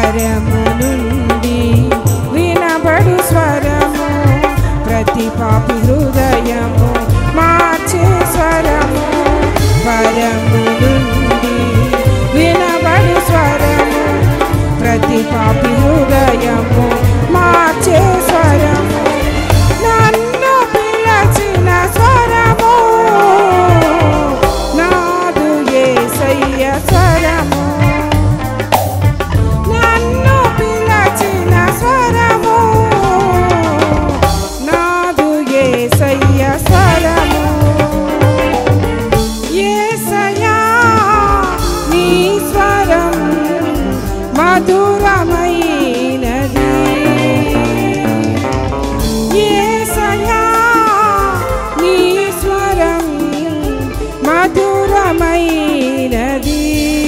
పరము నుండి వినబడు స్వరము ప్రతి పాపి హృదయము మార్చే స్వరము పరము నుండి వినబడు స్వరము ప్రతి పాపి హృదయము మార్చే స్వరము నన్ను పిలచిన స్వరము నాదు యేసయ్య స్వరము నన్ను పిలచిన స్వరము నాదు యేసయ్య స్వరము యేసయ్యా నీ స్వరం మధురమైనది యేసయ్యా నీ స్వరం మధురమైనది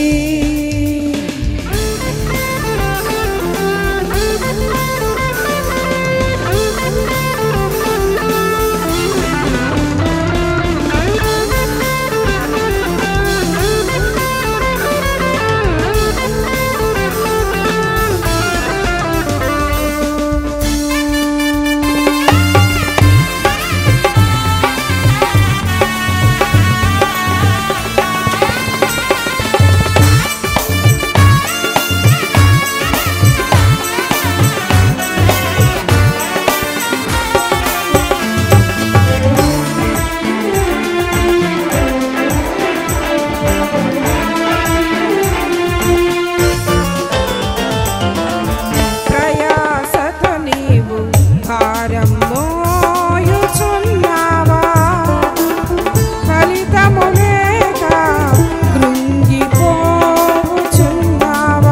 ప్రయాసతో నీవు భారం మోయుచున్నావా ఫలితము లేక కృంగిపోవుచున్నావా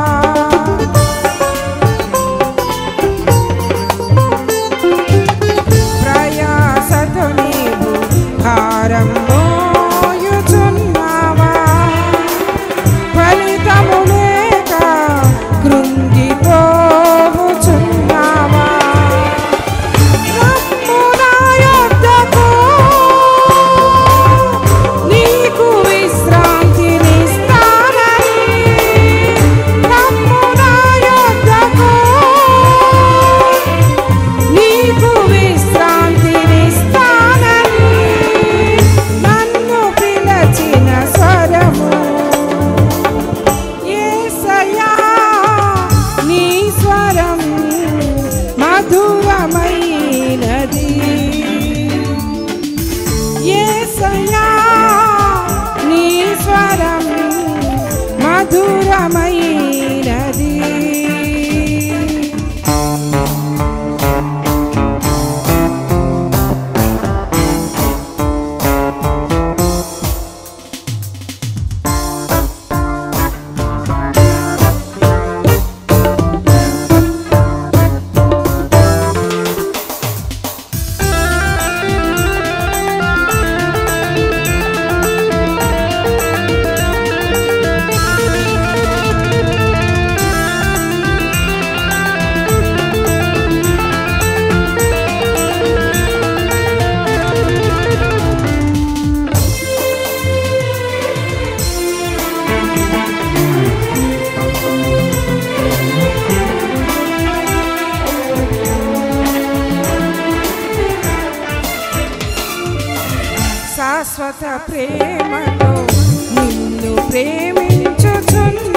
ప్రయాసతో నీవు భారం మోయుచున్నావా ఫలితము లేక కృంగిపోవుచున్నావా రమ్ము నా యొద్దకు, నీకు విశ్రాంతినిస్తానని. రమ్ము నా యొద్దకు, నీకు విశ్రాంతినిస్తానని. నన్ను పిలచిన స్వరము యేసయ్యా నీ స్వరం మధురమైనది యేసయ్యా నీ స్వరం మధురమైనది శాశ్వత ప్రేమతో నిన్ను ప్రేమించుచున్న